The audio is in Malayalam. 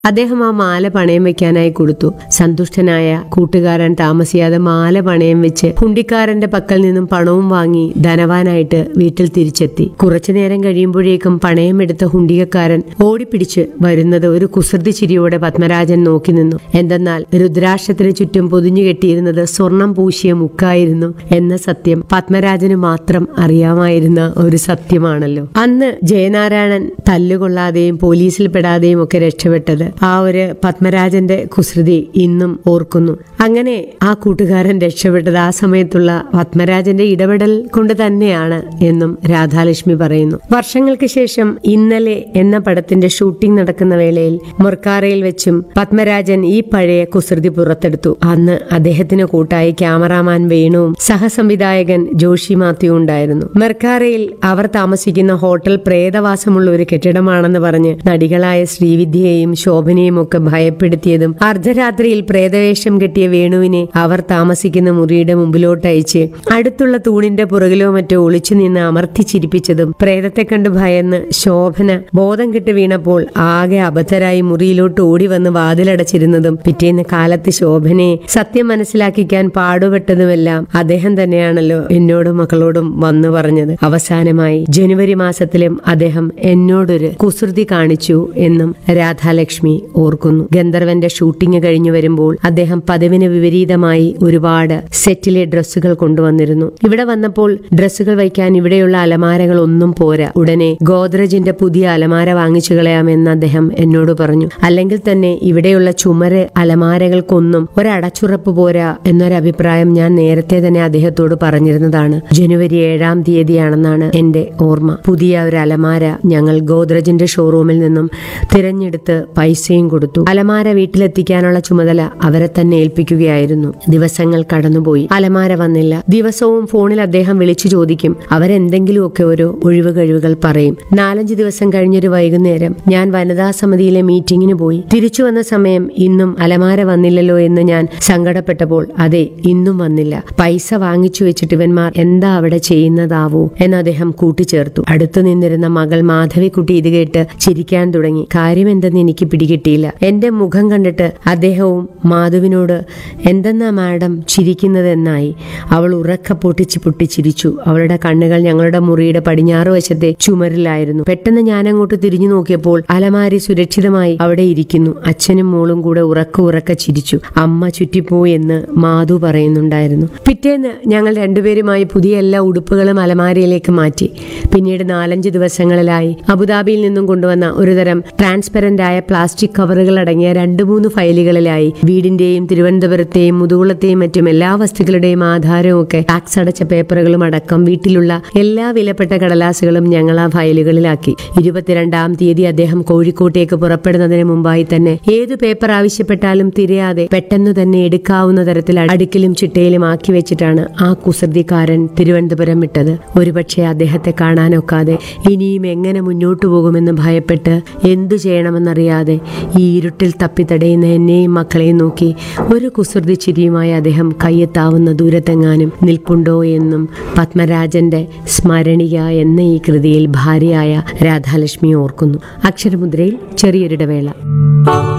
അദ്ദേഹം ആ മാല പണയം വെക്കാനായി കൊടുത്തു സന്തുഷ്ടനായ കൂട്ടുകാരൻ താമസിയാതെ മാല പണയം വെച്ച് ഹുണ്ടിക്കാരന്റെ പക്കൽ നിന്നും പണവും വാങ്ങി ധനവാനായിട്ട് വീട്ടിൽ തിരിച്ചെത്തി കുറച്ചു നേരം കഴിയുമ്പോഴേക്കും പണയമെടുത്ത ഹുണ്ടികക്കാരൻ ഓടിപ്പിടിച്ച് വരുന്നത് ഒരു കുസൃതി ചിരിയോടെ പത്മരാജൻ നോക്കി നിന്നു എന്തെന്നാൽ രുദ്രാക്ഷത്തിന് ചുറ്റും പൊതിഞ്ഞു കെട്ടിയിരുന്നത് സ്വർണം പൂശിയ മുക്കായിരുന്നു എന്ന സത്യം പത്മരാജന് മാത്രം അറിയാമായിരുന്ന ഒരു സത്യമാണല്ലോ അന്ന് ജയനാരായണൻ തല്ലുകൊള്ളാതെയും പോലീസിൽ പെടാതെയും ഒക്കെ രക്ഷപ്പെട്ടത് ആ ഒരു പത്മരാജന്റെ കുസൃതി ഇന്നും ഓർക്കുന്നു അങ്ങനെ ആ കൂട്ടുകാരൻ രക്ഷപ്പെട്ടത് ആ സമയത്തുള്ള പത്മരാജന്റെ ഇടപെടൽ കൊണ്ട് തന്നെയാണ് എന്നും രാധാലക്ഷ്മി പറയുന്നു വർഷങ്ങൾക്ക് ശേഷം ഇന്നലെ എന്ന പടത്തിന്റെ ഷൂട്ടിംഗ് നടക്കുന്ന വേളയിൽ മൊർക്കാറയിൽ വെച്ചും പത്മരാജൻ ഈ പഴയ കുസൃതി പുറത്തെടുത്തു അന്ന് അദ്ദേഹത്തിന് കൂട്ടായി ക്യാമറാമാൻ വേണുവും സഹസംവിധായകൻ ജോഷി മാത്യു ഉണ്ടായിരുന്നു മെർക്കാറയിൽ അവർ താമസിക്കുന്ന ഹോട്ടൽ പ്രേതവാസമുള്ള ഒരു കെട്ടിടമാണെന്ന് പറഞ്ഞ് നടികളായ ശ്രീവിദ്യയെയും ശോഭനയും ഒക്കെ ഭയപ്പെടുത്തിയതും അർദ്ധരാത്രിയിൽ പ്രേതവേഷം കെട്ടിയ വേണുവിനെ അവർ താമസിക്കുന്ന മുറിയുടെ മുമ്പിലോട്ട് അയച്ച് അടുത്തുള്ള തൂണിന്റെ പുറകിലോ മറ്റോ ഒളിച്ചു നിന്ന് അമർത്തി ചിരിപ്പിച്ചതും പ്രേതത്തെ കണ്ട് ഭയന്ന് ശോഭന ബോധം കെട്ട് വീണപ്പോൾ ആകെ അബദ്ധരായി മുറിയിലോട്ട് ഓടി വന്ന് വാതിലടച്ചിരുന്നതും പിറ്റേന്ന് കാലത്ത് ശോഭനയെ സത്യം മനസ്സിലാക്കിക്കാൻ പാടുപെട്ടതുമെല്ലാം അദ്ദേഹം തന്നെയാണല്ലോ എന്നോടും മക്കളോടും വന്നു പറഞ്ഞത് അവസാനമായി ജനുവരി മാസത്തിലും അദ്ദേഹം എന്നോടൊരു കുസൃതി കാണിച്ചു എന്നും രാധാലക്ഷ്മി ഓർക്കുന്നു ഗന്ധർവന്റെ ഷൂട്ടിംഗ് കഴിഞ്ഞു വരുമ്പോൾ അദ്ദേഹം പതിവിന് വിപരീതമായി ഒരുപാട് സെറ്റിലെ ഡ്രസ്സുകൾ കൊണ്ടുവന്നിരുന്നു ഇവിടെ വന്നപ്പോൾ ഡ്രസ്സുകൾ വയ്ക്കാൻ ഇവിടെയുള്ള അലമാരകൾ ഒന്നും പോരാ ഉടനെ ഗോദ്രജിന്റെ പുതിയ അലമാര വാങ്ങിച്ചു കളയാമെന്ന് അദ്ദേഹം എന്നോട് പറഞ്ഞു അല്ലെങ്കിൽ തന്നെ ഇവിടെയുള്ള ചുമര് അലമാരകൾക്കൊന്നും ഒരടച്ചുറപ്പ് പോരാ എന്നൊരു അഭിപ്രായം ഞാൻ നേരത്തെ തന്നെ അദ്ദേഹത്തോട് പറഞ്ഞിരുന്നതാണ് ജനുവരി ഏഴാം തീയതിയാണെന്നാണ് എന്റെ ഓർമ്മ പുതിയ ഒരു അലമാര ഞങ്ങൾ ഗോദ്രജിന്റെ ഷോറൂമിൽ നിന്നും തിരഞ്ഞെടുത്ത് പൈസയും കൊടുത്തു അലമാര വീട്ടിലെത്തിക്കാനുള്ള ചുമതല അവരെ തന്നെ ഏൽപ്പിക്കുകയായിരുന്നു ദിവസങ്ങൾ കടന്നുപോയി അലമാര വന്നില്ല ദിവസവും ഫോണിൽ അദ്ദേഹം വിളിച്ചു ചോദിക്കും അവരെന്തെങ്കിലുമൊക്കെ ഓരോ ഒഴിവ് കഴിവുകൾ പറയും നാലഞ്ച് ദിവസം കഴിഞ്ഞൊരു വൈകുന്നേരം ഞാൻ വനിതാ സമിതിയിലെ മീറ്റിംഗിന് പോയി തിരിച്ചു വന്ന സമയം ഇന്നും അലമാര വന്നില്ലല്ലോ എന്ന് ഞാൻ സങ്കടപ്പെട്ടപ്പോൾ അതെ ഇന്നും വന്നില്ല പൈസ വാങ്ങിച്ചു വെച്ചിട്ട് ഇവന്മാർ എന്താ അവിടെ ചെയ്യുന്നതാവോ എന്ന് അദ്ദേഹം കൂട്ടിച്ചേർത്തു അടുത്തു നിന്നിരുന്ന മകൾ മാധവിക്കുട്ടി ഇത് കേട്ട് ചിരിക്കാൻ തുടങ്ങി കാര്യം എന്തെന്ന് എനിക്ക് പിടികിട്ടിയില്ല എന്റെ മുഖം കണ്ടിട്ട് അദ്ദേഹവും മാധുവിനോട് എന്തെന്നാ മാഡം ചിരിക്കുന്നതെന്നായി അവൾ ഉറക്ക പൊട്ടിച്ച് പൊട്ടിച്ചിരിച്ചു അവളുടെ കണ്ണുകൾ ഞങ്ങളുടെ മുറിയുടെ പടിഞ്ഞാറ് വശത്തെ ചുമരിലായിരുന്നു പെട്ടെന്ന് ഞാൻ അങ്ങോട്ട് തിരിഞ്ഞു നോക്കിയപ്പോൾ അലമാരി സുരക്ഷിതമായി അവിടെ ഇരിക്കുന്നു അച്ഛനും മോളും കൂടെ ഉറക്ക ഉറക്ക ചിരിച്ചു അമ്മ ചുറ്റിപ്പോയി എന്ന് മാധു പറയുന്നുണ്ടായിരുന്നു പിറ്റേന്ന് ഞങ്ങൾ രണ്ടുപേരുമായി പുതിയ എല്ലാ ഉടുപ്പുകളും അലമാരയിലേക്ക് മാറ്റി പിന്നീട് നാലഞ്ച് ദിവസങ്ങളിലായി അബുദാബിയിൽ നിന്നും കൊണ്ടുവന്ന ഒരുതരം ട്രാൻസ്പെറന്റ് ആയ പ്ലാസ്റ്റിക് കവറുകൾ അടങ്ങിയ രണ്ട് മൂന്ന് ഫയലുകളിലായി വീടിന്റെയും തിരുവനന്തപുരത്തെയും മുതുകുളത്തെയും മറ്റും എല്ലാ വസ്തുക്കളുടെയും ആധാരവും ഒക്കെ ടാക്സ് അടച്ച പേപ്പറുകളും അടക്കം വീട്ടിലുള്ള എല്ലാ വിലപ്പെട്ട കടലാസുകളും ഞങ്ങൾ ആ ഫയലുകളിലാക്കി ഇരുപത്തിരണ്ടാം തീയതി അദ്ദേഹം കോഴിക്കോട്ടേക്ക് പുറപ്പെടുന്നതിന് മുമ്പായി തന്നെ ഏതു പേപ്പർ ആവശ്യപ്പെട്ടാലും തിരയാതെ പെട്ടെന്ന് തന്നെ എടുക്കാവുന്ന തരത്തിൽ അടുക്കിലും ചിട്ടയിലും ആക്കി വെച്ചിട്ടാണ് ആ കുസൃതിക്കാരൻ തിരുവനന്തപുരം വിട്ടത് ഒരുപക്ഷെ അദ്ദേഹത്തെ കാണാനൊക്കാതെ ഇനിയും എങ്ങനെ മുന്നോട്ടു പോകുമെന്ന് ഭയപ്പെട്ട് എന്തു ചെയ്യണമെന്നറിയാതെ ഈ ഇരുട്ടിൽ തപ്പിത്തടയുന്ന എന്നെയും മക്കളെയും നോക്കി ഒരു കുസൃതി ചിരിയുമായി അദ്ദേഹം കയ്യെത്താവുന്ന ദൂരത്തെങ്ങാനും നിൽപ്പുണ്ടോ എന്നും പത്മരാജന്റെ സ്മരണിക എന്ന ഈ കൃതിയിൽ ഭാര്യയായ രാധാലക്ഷ്മി ഓർക്കുന്നു അക്ഷരമുദ്രയിൽ ചെറിയൊരിടവേള